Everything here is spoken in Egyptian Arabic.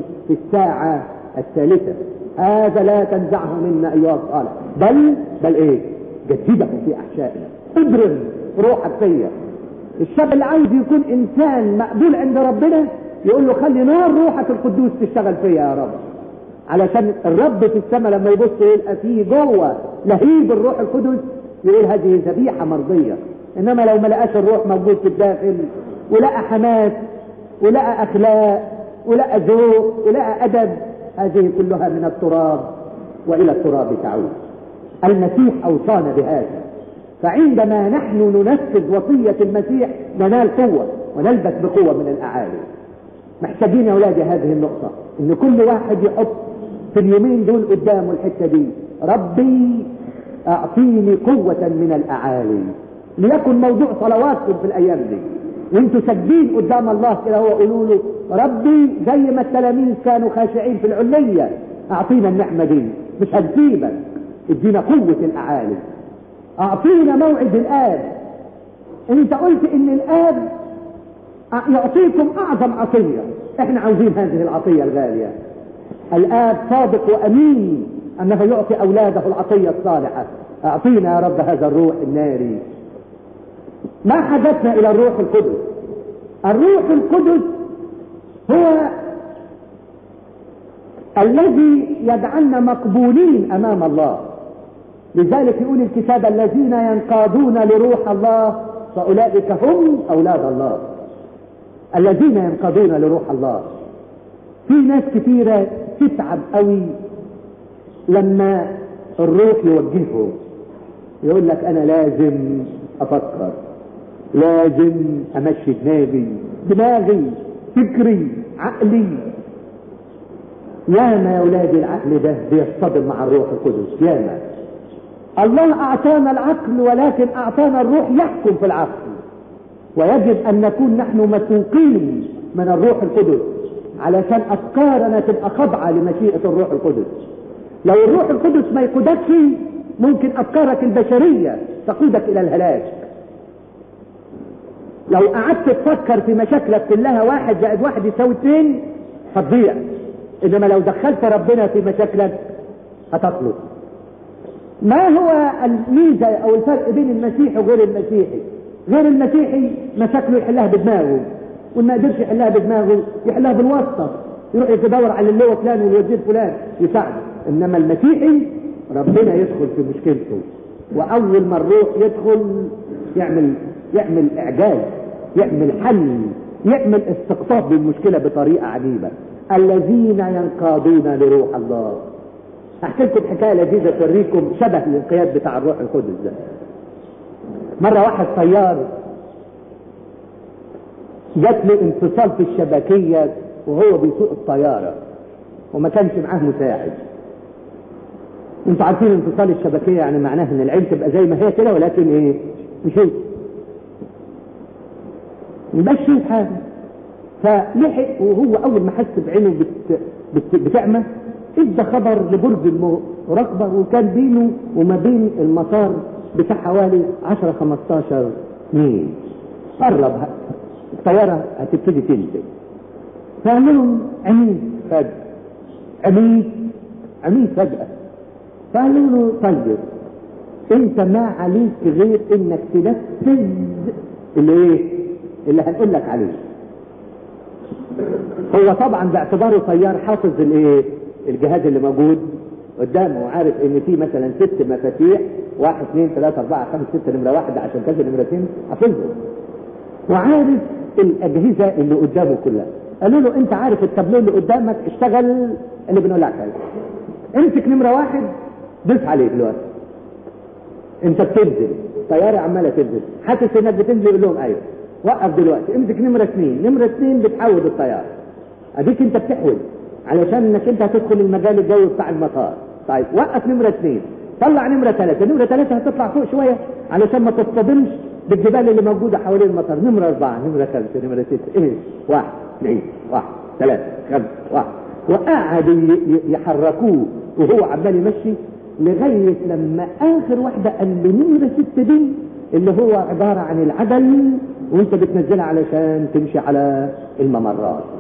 في الساعة الثالثة هذا لا تنزعه منا أيها الصالح بل بل إيه جدده في أحشائنا ابرم روحك فيا الشاب اللي عايز يكون إنسان مقبول عند ربنا يقول له خلي نار روحك القدوس تشتغل فيا يا رب علشان الرب في السماء لما يبص يلقى فيه جوه لهيب الروح القدس يقول هذه ذبيحه مرضيه انما لو ما لقاش الروح موجود في الداخل ولقى حماس ولقى اخلاق ولقى ذوق ولقى ادب هذه كلها من التراب والى التراب تعود المسيح اوصانا بهذا فعندما نحن ننفذ وصيه المسيح ننال قوه ونلبس بقوه من الاعالي محتاجين يا اولادي هذه النقطه ان كل واحد يحط في اليومين دول قدامه الحته دي ربي اعطيني قوه من الاعالي ليكن موضوع صلواتكم في الايام دي وانتوا ساجدين قدام الله كده هو قولوا له ربي زي ما التلاميذ كانوا خاشعين في العليه اعطينا النعمه دي مش هنسيبك ادينا قوه الاعالي اعطينا موعد الاب انت قلت ان الاب يعطيكم اعظم عطيه احنا عاوزين هذه العطيه الغاليه الاب صادق وامين انه يعطي اولاده العطيه الصالحه اعطينا يا رب هذا الروح الناري ما حدثنا الى الروح القدس الروح القدس هو الذي يجعلنا مقبولين امام الله لذلك يقول الكتاب الذين ينقادون لروح الله فاولئك هم اولاد الله الذين ينقادون لروح الله في ناس كثيرة تتعب قوي لما الروح يوجههم يقول لك انا لازم افكر لازم امشي دماغي دماغي فكري عقلي ياما يا اولادي العقل ده بيصطدم مع الروح القدس ياما الله اعطانا العقل ولكن اعطانا الروح يحكم في العقل ويجب ان نكون نحن مسوقين من الروح القدس علشان افكارنا تبقى خاضعه لمشيئه الروح القدس لو الروح القدس ما يقودكش ممكن افكارك البشريه تقودك الى الهلاك لو قعدت تفكر في مشاكلك كلها واحد زائد واحد يساوي اثنين هتضيع انما لو دخلت ربنا في مشاكلك هتطلب ما هو الميزه او الفرق بين المسيحي وغير المسيحي غير المسيحي مشاكله يحلها بدماغه وما قدرش يحلها بدماغه يحلها بالواسطه يروح يدور على اللواء فلان والوزير فلان يساعده انما المسيحي ربنا يدخل في مشكلته واول ما الروح يدخل يعمل يعمل اعجاز يعمل حل يعمل استقطاب للمشكله بطريقه عجيبه الذين ينقادون لروح الله احكي لكم حكايه لذيذه توريكم شبه الانقياد بتاع الروح القدس ده مره واحد طيار جات له انفصال في الشبكيه وهو بيسوق الطياره وما كانش معاه مساعد انتوا عارفين انفصال الشبكيه يعني معناها ان العين تبقى زي ما هي كده ولكن ايه مش هي يمشي الحال فلحق وهو اول ما حس بعينه بت... بت... بتعمى ادى خبر لبرج المراقبه وكان بينه وما بين المطار بتاع حوالي 10 15 ميل قرب الطياره هتبتدي تنزل فقال لهم عميد فجأة عميد عميد فجأة فقالوا له طيب انت ما عليك غير انك تنفذ اللي ايه اللي هنقول لك عليه هو طبعا باعتباره طيار حافظ الايه الجهاز اللي موجود قدامه وعارف ان في مثلا ست مفاتيح واحد اثنين ثلاثة أربعة خمسة ستة نمرة واحد عشان كذا نمرتين حافظهم وعارف الأجهزة اللي قدامه كلها قالوا له أنت عارف التابلو اللي قدامك اشتغل اللي بنقول لك عليه امسك نمرة واحد دوس عليه دلوقتي أنت بتنزل طيارة عمالة تنزل حاسس إنك بتنزل يقول لهم أيوه وقف دلوقتي امسك نمرة اثنين نمرة اثنين بتحود الطيارة اديك انت بتحود علشان انك انت هتدخل المجال الجوي بتاع المطار طيب وقف نمرة اثنين طلع نمرة ثلاثة نمرة ثلاثة هتطلع فوق شوية علشان ما تصطدمش بالجبال اللي موجودة حوالين المطار نمرة أربعة نمرة خمسة نمرة ستة إيه واحد اثنين واحد ثلاثة خمسة واحد وقعدوا يحركوه وهو عمال يمشي لغاية لما آخر واحدة قال له نمرة ستة دي اللي هو عبارة عن العدل وانت بتنزلها علشان تمشي على الممرات